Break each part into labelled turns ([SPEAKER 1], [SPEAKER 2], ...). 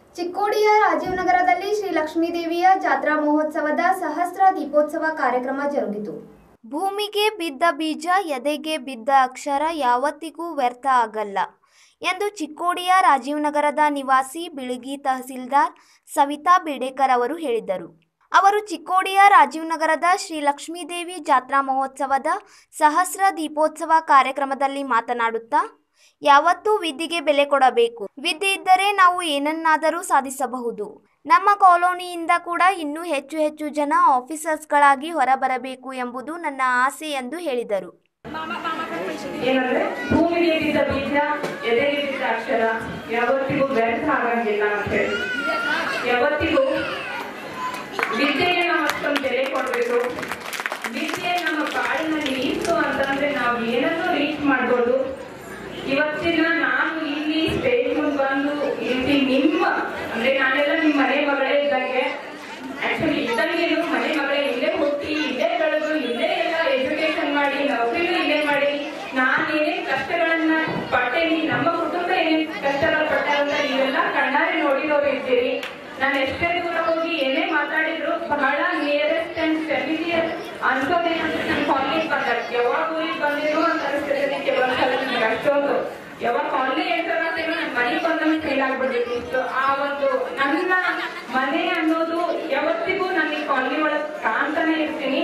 [SPEAKER 1] ಚಿಕ್ಕೋಡಿಯ ರಾಜೀವ್ ನಗರದಲ್ಲಿ ಶ್ರೀ ಲಕ್ಷ್ಮೀದೇವಿಯ ಜಾತ್ರಾ ಮಹೋತ್ಸವದ ಸಹಸ್ರ ದೀಪೋತ್ಸವ ಕಾರ್ಯಕ್ರಮ ಜರುಗಿತು ಭೂಮಿಗೆ ಬಿದ್ದ ಬೀಜ ಎದೆಗೆ ಬಿದ್ದ ಅಕ್ಷರ ಯಾವತ್ತಿಗೂ ವ್ಯರ್ಥ ಆಗಲ್ಲ ಎಂದು ಚಿಕ್ಕೋಡಿಯ ರಾಜೀವ್ ನಗರದ ನಿವಾಸಿ ಬಿಳಿಗಿ ತಹಸೀಲ್ದಾರ್ ಸವಿತಾ ಬೇಡೇಕರ್ ಅವರು ಹೇಳಿದರು ಅವರು ಚಿಕ್ಕೋಡಿಯ ರಾಜೀವ್ ನಗರದ ಶ್ರೀ ಲಕ್ಷ್ಮೀದೇವಿ ಜಾತ್ರಾ ಮಹೋತ್ಸವದ ಸಹಸ್ರ ದೀಪೋತ್ಸವ ಕಾರ್ಯಕ್ರಮದಲ್ಲಿ ಮಾತನಾಡುತ್ತಾ ಯಾವತ್ತೂ ವಿದ್ಯೆಗೆ ಬೆಲೆ ಕೊಡಬೇಕು ವಿದ್ಯೆ ಇದ್ದರೆ ನಾವು ಏನನ್ನಾದರೂ ಸಾಧಿಸಬಹುದು ನಮ್ಮ ಕಾಲೋನಿಯಿಂದ ಕೂಡ ಇನ್ನೂ ಹೆಚ್ಚು ಹೆಚ್ಚು ಜನ ಆಫೀಸರ್ಸ್ಗಳಾಗಿ ಹೊರಬರಬೇಕು ಎಂಬುದು ನನ್ನ ಆಸೆ ಎಂದು ಹೇಳಿದರು
[SPEAKER 2] ಏನಂದ್ರೆ ಭೂಮಿಗೆ ಬಿದ್ದ ಬೀಜ ಎದೆಗೆ ಬಿದ್ದ ಅಕ್ಷರ ಯಾವತ್ತಿಗೂ ವ್ಯರ್ಥ ಆಗಂಗಿಲ್ಲ ಅಂತ ಹೇಳಿ ಯಾವತ್ತಿಗೂ ವಿದ್ಯೆಗೆ ನಾವು ಅಷ್ಟೊಂದು ಬೆಲೆ ಕೊಡಬೇಕು ವಿದ್ಯೆ ನಮ್ಮ ಬಾಳಿನಲ್ಲಿ ಇತ್ತು ಅಂತಂದ್ರೆ ನಾವು ಏನನ್ನೂ ರೀಚ್ ಮಾಡ್ಬೋದು ಇವತ್ತಿನ ನಾನು ಇಲ್ಲಿ ಸ್ಟೇಜ್ ಮುಂದೆ ಬಂದು ಇಲ್ಲಿ ನಿಮ್ಮ ಅಂದ್ರೆ ನಾನೆಲ್ಲ ನಿಮ್ಮ ಮನೆ ಮಗಳೇ ಇದ್ದಂಗೆ ಆಕ್ಚುಲಿ ಇದ್ದಂಗೇನು ಮನೆ ಮಗಳೇ ಇಲ್ಲೇ ಹುಟ್ಟಿ ಇಲ್ಲೇ ಬೆಳೆದು ಇಲ್ಲೇ ಎಲ್ಲ ಎಜುಕೇಶನ್ ಮಾಡಿ ನೌಕರಿನೂ ಇಲ್ಲೇ ಮಾಡಿ ನಾನು ಏನೇನ್ ಕಷ್ಟಗಳನ್ನ ಪಟ್ಟೇನಿ ನಮ್ಮ ಕುಟುಂಬ ಏನೇನ್ ಕಷ್ಟಗಳು ಪಟ್ಟಾರಂತ ನೀವೆಲ್ಲ ಕಣ್ಣಾರೆ ನೋಡಿರೋರು ಇದ್ದೀರಿ ನಾನು ಎಷ್ಟೇ ದೂರ ಹೋಗಿ ಏನೇ ಮಾತಾಡಿದ್ರು ಬಹಳ ನಿಯರೆಸ್ಟ್ ಅಂಡ್ ಫೆಮಿಲಿಯರ್ ಅನ್ಕೋದೇನಂದ್ರೆ ನನ್ನ ಕಾಲೇಜ್ ಬಂದಾಗ ಯಾವಾಗ ಊರಿಗೆ ಬಂದಿರೋ ಅಂತ ಅನಿಸ್ತದೆ ಕೆಲವೊಂದ್ಸಲ ನನಗೆ ಅಷ್ಟೊಂದು ಯಾವಾಗ ಕಾಲೇಜ್ ಎಂಟರ್ ಆಗ್ತೇನೋ ನನ್ನ ಮನೆಗೆ ಬಂದಂಗೆ ಫೀಲ್ ಆಗ್ಬಿಡ್ಬೇಕಿತ್ತು ಆ ಒಂದು ನನ್ನ ಮನೆ ಅನ್ನೋದು ಯಾವತ್ತಿಗೂ ನಾನು ಈ ಕಾಲನಿ ಒಳಗೆ ಕಾಣ್ತಾನೆ ಇರ್ತೀನಿ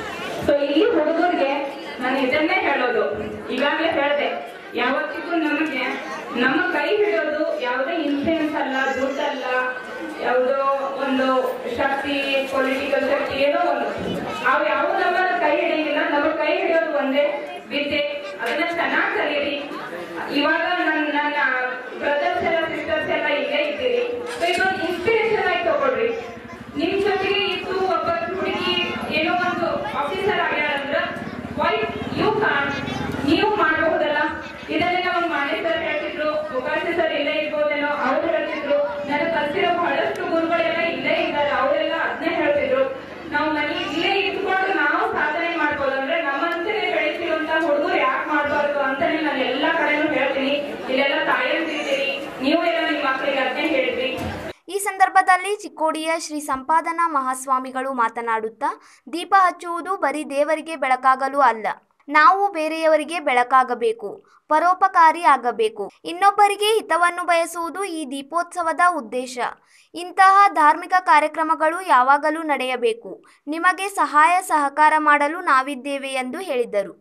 [SPEAKER 2] ಸೊ ಈ ಹುಡುಗರಿಗೆ ನಾನು ಇದನ್ನೇ ಹೇಳೋದು ಈಗಾಗಲೇ ಹೇಳಿದೆ ಯಾವತ್ತಿಗೂ ನಮಗೆ ನಮ್ಮ ಕೈ ಹಿಡಿಯೋದು ಯಾವುದೇ ಇನ್ಫ್ಲೂಯೆನ್ಸ್ ಅಲ್ಲ ದುಡ್ಡಲ್ಲ ಯಾವುದೋ ಒಂದು ಶಕ್ತಿ ಪೊಲಿಟಿಕಲ್ ಶಕ್ತಿ ಏನೋ ಒಂದು ಅವು ಯಾವ ನಮ್ಮ ಕೈ ಹಿಡಿಯಂಗಿಲ್ಲ ನಮ್ಮ ಕೈ ಹಿಡಿಯೋದು ಒಂದೇ ವಿದ್ಯೆ ಅದನ್ನ ಚೆನ್ನಾಗಿ ಕಲೀರಿ ಇವಾಗ ನನ್ನ ನನ್ನ ಬ್ರದರ್ಸ್ ಎಲ್ಲ ಸಿಸ್ಟರ್ಸ್ ಎಲ್ಲ ಇಲ್ಲೇ ಇದ್ದೀರಿ ಸೊ ಇದೊಂದು ಇನ್ಸ್ಪಿರೇಷನ್ ಆಗಿ ತಗೊಳ್ರಿ ನಿಮ್ ಜೊತೆಗೆ ಇತ್ತು ಒಬ್ಬ ಹುಡುಗಿ ಏನೋ ಒಂದು ಆಫೀಸರ್ ಆಗ್ಯಾರಂದ್ರ ವೈ ಯು ಕಾನ್ ನೀವು ಮಾಡಬಹುದಲ್ಲ ಇದನ್ನೆಲ್ಲ ಒಂದು ಮಾಣೆ ಸರ್ ಹೇಳ್ತಿದ್ರು ಮುಖಾಂಶ ಸರ್ ಇಲ್ಲೇ ಇರ್ಬೋದೇನೋ ಅವ್ರು ಹೇಳ್ತಿದ್ರು ನನಗೆ ಕಲ್ತಿರೋ ಬಹಳಷ್ಟು ಗುರುಗಳೆಲ್ಲ ಇಲ್ಲೇ ಇದ್ದಾರೆ ಅವರೆಲ್ಲ ಅದನ್ನೇ ಹೇಳ್ತಿದ್ರು ನಾವು ಮನೆ ಇಲ್ಲೇ ಇಟ್ಕೊಂಡು ನಾವು ಸಾಧನೆ ಮಾಡ್ಬೋದು ಅಂದ್ರೆ ನಮ್ಮಂತೆಯೇ ಬೆಳೆಸಿರುವಂತ ಹುಡುಗರು ಯಾಕೆ ಮಾಡಬಾರ್ದು ಅಂತಾನೆ ನಾನು ಎಲ್ಲಾ ಕಡೆನೂ ಹೇಳ್ತೀನಿ ಇಲ್ಲೆಲ್ಲ ತಾಯಂದಿದ್ದೀರಿ ನೀವು ಎಲ್ಲ ನಿಮ್ಮ ಮಕ್ಕಳಿಗೆ ಅದನ್ನೇ ಹೇಳಿದ್ರಿ
[SPEAKER 1] ಈ ಸಂದರ್ಭದಲ್ಲಿ ಚಿಕ್ಕೋಡಿಯ ಶ್ರೀ ಸಂಪಾದನಾ ಮಹಾಸ್ವಾಮಿಗಳು ಮಾತನಾಡುತ್ತಾ ದೀಪ ಹಚ್ಚುವುದು ಬರೀ ದೇವರಿಗೆ ಬೆಳಕಾಗಲು ಅಲ್ಲ ನಾವು ಬೇರೆಯವರಿಗೆ ಬೆಳಕಾಗಬೇಕು ಪರೋಪಕಾರಿ ಆಗಬೇಕು ಇನ್ನೊಬ್ಬರಿಗೆ ಹಿತವನ್ನು ಬಯಸುವುದು ಈ ದೀಪೋತ್ಸವದ ಉದ್ದೇಶ ಇಂತಹ ಧಾರ್ಮಿಕ ಕಾರ್ಯಕ್ರಮಗಳು ಯಾವಾಗಲೂ ನಡೆಯಬೇಕು ನಿಮಗೆ ಸಹಾಯ ಸಹಕಾರ ಮಾಡಲು ನಾವಿದ್ದೇವೆ ಎಂದು ಹೇಳಿದರು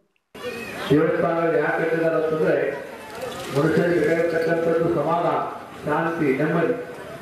[SPEAKER 3] ದೇವಸ್ಥಾನ ಯಾಕೆ ಕಟ್ಟಿದ್ದಾರೆ ಅಂತಂದ್ರೆ ಮನುಷ್ಯರಿಗೆ ಬೇಕಾಗಿರ್ತಕ್ಕಂಥದ್ದು ಸಮಾಧಾನ ಶಾಂತಿ ನೆಮ್ಮದಿ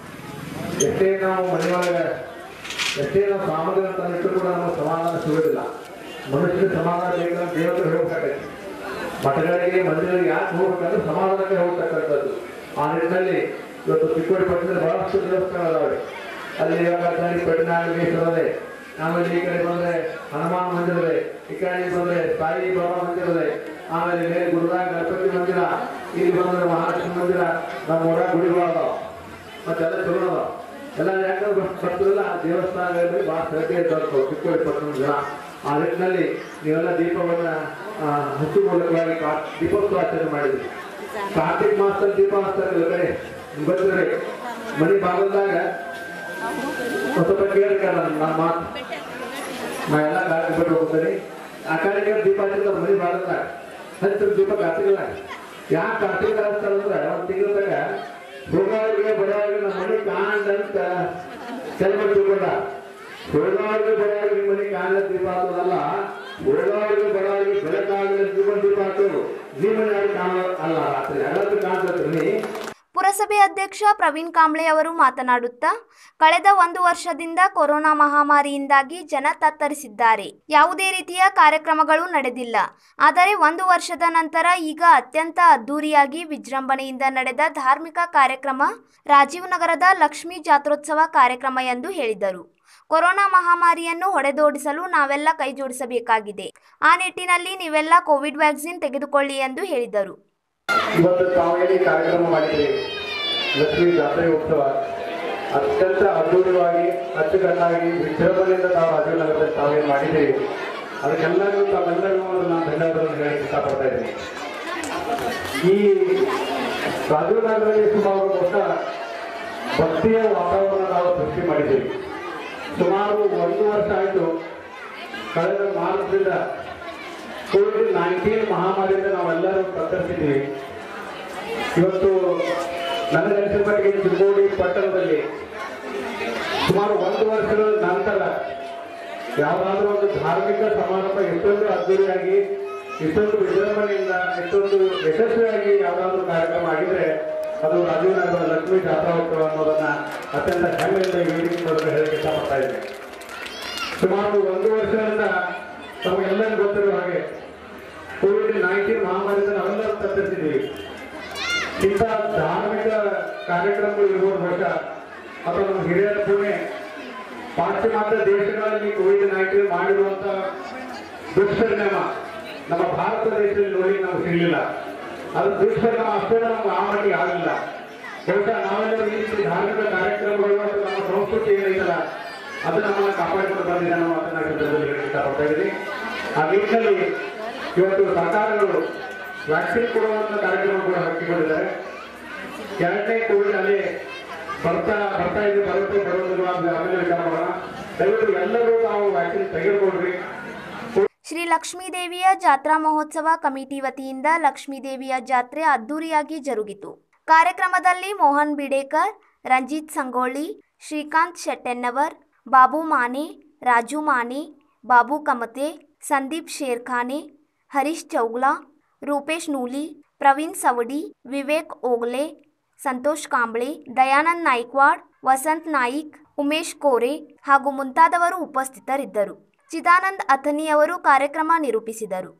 [SPEAKER 3] ಎಷ್ಟೇ ನಾವು ಮನೆಯೊಳಗೆ ಎಷ್ಟೇ ನಾವು ಸಾಮಗ್ರಿ ಅಂತ ಇಟ್ಟರು ಕೂಡ ನಮಗೆ ಸಮಾಧಾನ ಸಿಗೋದಿಲ್ಲ ಮನುಷ್ಯನಿಗೆ ಸಮಾಧಾನ ಬೇಕಂದ್ರೆ ದೇವತೆ ಹೋಗ್ಬೇಕಾಗೈತಿ ಮಠಗಳಿಗೆ ಮಂದಿರಗಳಿಗೆ ಯಾಕೆ ಹೋಗ್ಬೇಕಂದ್ರೆ ಸಮಾಧಾನಕ್ಕೆ ಹೋಗ್ತಕ್ಕಂಥದ್ದು ಆ ನಿಟ್ಟಿನಲ್ಲಿ ಇವತ್ತು ಚಿಕ್ಕೋಡಿ ಪಟ್ಟಣದಲ್ಲಿ ಬಹಳಷ್ಟು ದೇವಸ್ಥಾನ ಅದಾವೆ ಅಲ್ಲಿ ಇವಾಗ ಸರಿ ಪಟ್ಟಣಾಗೇಶ್ವರ ಇದೆ ಆಮೇಲೆ ಈ ಕಡೆ ಬಂದ್ರೆ ಹನುಮಾನ್ ಮಂದಿರ ಇದೆ ಈ ಕಡೆ ಬಂದ್ರೆ ಸಾಯಿ ಬಾಬಾ ಮಂದಿರ ಇದೆ ಆಮೇಲೆ ಮೇಲೆ ಗುರುರಾಯ ಗಣಪತಿ ಮಂದಿರ ಇಲ್ಲಿ ಬಂದ್ರೆ ಮಹಾಲಕ್ಷ್ಮಿ ಮಂದಿರ ನಮ್ಮ ಊರಾಗ ಗುಡಿಗಳು ಅದಾವ ಮತ್ತೆಲ್ಲ ಚಲೋ ಅದಾವ ಎಲ್ಲ ಯಾಕಂದ್ರೆ ಭಕ್ತರೆಲ್ಲ ದೇವಸ್ಥಾನಗಳಲ್ಲಿ ಬಹಳ ಶ್ರದ್ಧೆ ಇದ್ದವ್ರು ಚಿಕ್ಕೋಡಿ ಪಟ್ಟಣದ ಜನ ಆ ನಿಟ್ಟಿನಲ್ಲಿ ನೀವೆಲ್ಲ ದೀಪವನ್ನ ಆ, ಹಚ್ಚು ಮೂಲಕವಾಗಿ ಕಾ- ದೀಪೋತ್ಸವ ಆಚರಣೆ ಮಾಡಿದ್ರಿ ಕಾರ್ತಿಕ್ ಮಾಸದಲ್ಲಿ ದೀಪ ಹಚ್ತಾರೆ ಕಡೆ ಗೊತ್ತಿರಿ ಮನಿ ಬಾಗಲ್ದಾಗ ಒಂದ್ ಸ್ವಲ್ಪ ಕೇಳ್ಬೇಕಲ್ಲ ನನ್ನ ಮಾತು ನಾ ಎಲ್ಲ ಗಾಡಿ ಬಿಟ್ಟು ಹೋಗ್ತೀನಿ ಆ ಕಡೆಗೆ ದೀಪ ಹಚ್ಚಿದ ಮನಿ ಬಾಗಲ್ದಾಗ ಹಚ್ಚಿದ ದೀಪ ಕಾರ್ತಿಕಲ್ಲ ಯಾಕೆ ಕಾರ್ತಿಕ ಹಚ್ತಾರಂದ್ರೆ ಒಂದ್ ತಿಂಗಳದಾಗ ಹೋಗೋರಿಗೆ ಬರೋರಿಗೆ ನಮ್ಮ ಮನೆ ಕಾಣಂತ ಕೆಲವು ತಿಳ್ಕೊಂಡ ಹೋಗೋರಿಗೆ ಬರೋರಿಗೆ ನಿಮ್ಮ ಮನೆ ಕಾಣ ದೀಪ ಹಾಕೋದಲ್ಲ ಹೋಗೋರಿಗೆ ಬರೋರಿಗೆ ಬೆಳಕಾಗಲಿ ತಿಳ್ಕೊಂಡು ದೀಪ ಹಾಕೋದು ನಿಮ್ಮ ಮನೆ ಯಾರು ಕಾಣೋ ಅಲ್ಲ ರಾತ್ರಿ ಎಲ್ಲರೂ ಕಾಣ್ತೈತ್ರಿ ನೀ
[SPEAKER 1] ಪುರಸಭೆ ಅಧ್ಯಕ್ಷ ಪ್ರವೀಣ್ ಕಾಂಬ್ಳೆ ಅವರು ಮಾತನಾಡುತ್ತಾ ಕಳೆದ ಒಂದು ವರ್ಷದಿಂದ ಕೊರೋನಾ ಮಹಾಮಾರಿಯಿಂದಾಗಿ ಜನ ತತ್ತರಿಸಿದ್ದಾರೆ ಯಾವುದೇ ರೀತಿಯ ಕಾರ್ಯಕ್ರಮಗಳು ನಡೆದಿಲ್ಲ ಆದರೆ ಒಂದು ವರ್ಷದ ನಂತರ ಈಗ ಅತ್ಯಂತ ಅದ್ದೂರಿಯಾಗಿ ವಿಜೃಂಭಣೆಯಿಂದ ನಡೆದ ಧಾರ್ಮಿಕ ಕಾರ್ಯಕ್ರಮ ರಾಜೀವ್ ನಗರದ ಲಕ್ಷ್ಮೀ ಜಾತ್ರೋತ್ಸವ ಕಾರ್ಯಕ್ರಮ ಎಂದು ಹೇಳಿದರು ಕೊರೋನಾ ಮಹಾಮಾರಿಯನ್ನು ಹೊಡೆದೋಡಿಸಲು ನಾವೆಲ್ಲ ಕೈಜೋಡಿಸಬೇಕಾಗಿದೆ ಆ ನಿಟ್ಟಿನಲ್ಲಿ ನೀವೆಲ್ಲ ಕೋವಿಡ್ ವ್ಯಾಕ್ಸಿನ್ ತೆಗೆದುಕೊಳ್ಳಿ ಎಂದು ಹೇಳಿದರು
[SPEAKER 3] ಇವತ್ತು ತಾವೇಲಿ ಕಾರ್ಯಕ್ರಮ ಮಾಡಿದ್ರಿ ಲಕ್ಷ್ಮೀ ಜಾತ್ರೆ ಉತ್ಸವ ಅತ್ಯಂತ ಅದ್ಭುತವಾಗಿ ಅಚ್ಚುಕಟ್ಟಾಗಿ ವಿಜೃಂಭಣೆಯಿಂದ ನಾವು ರಾಜೀವ್ ನಗರದಲ್ಲಿ ತಾವೇನು ಮಾಡಿದ್ದೀರಿ ಅದಕ್ಕೆಲ್ಲರಿಗೂ ತಾವೆಲ್ಲರಿಗೂ ಒಂದು ನಾನು ಧನ್ಯವಾದಗಳನ್ನು ಹೇಳಕ್ಕೆ ಇಷ್ಟಪಡ್ತಾ ಇದ್ದೀನಿ ಈ ರಾಜೀವ್ ನಗರದಲ್ಲಿ ಸುಮಾರು ವರ್ಷ ಭಕ್ತಿಯ ವಾತಾವರಣ ನಾವು ಸೃಷ್ಟಿ ಮಾಡಿದ್ದೀವಿ ಸುಮಾರು ಒಂದು ವರ್ಷ ಆಯಿತು ಕಳೆದ ಮಾರ್ಚದಿಂದ ಕೋವಿಡ್ ನೈನ್ಟೀನ್ ಮಹಾಮಾರಿಯಿಂದ ನಾವೆಲ್ಲರೂ ತತ್ತರಿಸಿದ್ದೀವಿ ಇವತ್ತು ನನಗನ್ಸಿದ ಮಟ್ಟಿಗೆ ಚಿಕ್ಕೋಡಿ ಪಟ್ಟಣದಲ್ಲಿ ಸುಮಾರು ಒಂದು ವರ್ಷಗಳ ನಂತರ ಯಾವುದಾದ್ರೂ ಒಂದು ಧಾರ್ಮಿಕ ಸಮಾರಂಭ ಎಷ್ಟೊಂದು ಅದ್ದೂರಿಯಾಗಿ ಇಷ್ಟೊಂದು ವಿಜೃಂಭಣೆಯಿಂದ ಇಷ್ಟೊಂದು ಯಶಸ್ವಿಯಾಗಿ ಯಾವುದಾದ್ರೂ ಕಾರ್ಯಕ್ರಮ ಆಗಿದ್ರೆ ಅದು ರಾಜೀವ್ ನಗರದ ಲಕ್ಷ್ಮೀ ಜಾತ್ರೋತ್ಸವ ಅನ್ನೋದನ್ನ ಅತ್ಯಂತ ಹೆಮ್ಮೆಯಿಂದ ಈ ವೇದಿಕೆ ಮೂಲಕ ಹೇಳಕ್ಕೆ ಇಷ್ಟಪಡ್ತಾ ಇದ್ದೇನೆ ಸುಮಾರು ಒಂದು ವರ್ಷದಿಂದ ತಮಗೆಲ್ಲರಿಗೂ ಗೊತ್ತಿರುವ ಹಾಗೆ ಕೋವಿಡ್ ನೈನ್ಟೀನ್ ಮಹಾಮಾರಿಯಿಂದ ನಾವೆಲ್ಲರೂ ತತ್ತರಿಸಿದ್ದೀವಿ ಇಂಥ ಧಾರ್ಮಿಕ ಕಾರ್ಯಕ್ರಮಗಳು ಇರುವ ವರ್ಷ ಅಥವಾ ನಮ್ಮ ಹಿರಿಯರ ಪುಣ್ಯ ಪಾಶ್ಚಿಮಾತ್ಯ ದೇಶಗಳಲ್ಲಿ ಕೋವಿಡ್ ನೈನ್ಟೀನ್ ಮಾಡಿರುವಂತ ದುಷ್ಪರಿಣಾಮ ನಮ್ಮ ಭಾರತ ದೇಶದಲ್ಲಿ ನೋಡಿ ನಾವು ಸಿಗಲಿಲ್ಲ ಅದು ದುಷ್ಪರಿಣಾಮ ಅಷ್ಟೇ ನಮ್ಗೆ ಆ ಮಟ್ಟಿಗೆ ಆಗಲಿಲ್ಲ ಬಹುಶಃ ನಾವೆಲ್ಲರೂ ಈ ರೀತಿ ಧಾರ್ಮಿಕ ಕಾರ್ಯಕ್ರಮಗಳು ಮತ್ತು ನಮ್ಮ ಸಂಸ್ಕೃತಿ ಏನಿದೆಯಲ್ಲ ಅದು ನಮ್ಮನ್ನ ಕಾಪಾಡಿಕೊಂಡು ಬಂದಿದೆ ಅನ್ನೋ ಮಾತನ್ನ ಈ ಸಂದರ್ಭದಲ್ಲಿ ಹೇಳಕ್ಕೆ ಇಷ್ಟಪಡ್ತಾ ಇದ್ದೀನಿ ಆ ನಿಟ್ಟಿನಲ್ಲಿ ಇವತ್ತು ಸರ್ಕಾರಗಳು ವ್ಯಾಕ್ಸಿನ್ ಕೊಡುವಂತ ಕಾರ್ಯಕ್ರಮ ಕೂಡ ಹಾಕಿಕೊಂಡಿದ್ದಾರೆ ಎರಡನೇ ಕೋವಿಡ್ ಅಲ್ಲಿ ಬರ್ತಾ ಬರ್ತಾ ಇದೆ ಬರುತ್ತೆ ಬರೋದಿಲ್ಲ ಅಂತ ಆಮೇಲೆ ವಿಚಾರ ಮಾಡೋಣ ದಯವಿಟ್ಟು ಎಲ್ಲರೂ ನಾವು ವ್ಯಾಕ್ಸಿನ್ ತೆಗೆದುಕೊಡ್ರಿ
[SPEAKER 1] ಶ್ರೀ ಲಕ್ಷ್ಮೀದೇವಿಯ ಜಾತ್ರಾ ಮಹೋತ್ಸವ ಕಮಿಟಿ ವತಿಯಿಂದ ಲಕ್ಷ್ಮೀದೇವಿಯ ಜಾತ್ರೆ ಅದ್ದೂರಿಯಾಗಿ ಜರುಗಿತು ಕಾರ್ಯಕ್ರಮದಲ್ಲಿ ಮೋಹನ್ ಬಿಡೇಕರ್ ರಂಜಿತ್ ಸಂಗೋಳಿ ಶ್ರೀಕಾಂತ್ ಶೆಟ್ಟೆನ್ನವರ್ ಬಾಬು ಮಾನೆ ರಾಜು ಮಾನೆ ಬಾಬು ಕಮತೆ ಸಂದೀಪ್ ಶೇರ್ಖಾನೆ ಹರೀಶ್ ಚೌಗ್ಲಾ ರೂಪೇಶ್ ನೂಲಿ ಪ್ರವೀಣ್ ಸವಡಿ ವಿವೇಕ್ ಓಗ್ಲೆ ಸಂತೋಷ್ ಕಾಂಬ್ಳೆ ದಯಾನಂದ್ ನಾಯ್ಕ್ವಾಡ್ ವಸಂತ್ ನಾಯಿಕ್ ಉಮೇಶ್ ಕೋರೆ ಹಾಗೂ ಮುಂತಾದವರು ಉಪಸ್ಥಿತರಿದ್ದರು ಚಿದಾನಂದ್ ಅಥನಿ ಅವರು ಕಾರ್ಯಕ್ರಮ ನಿರೂಪಿಸಿದರು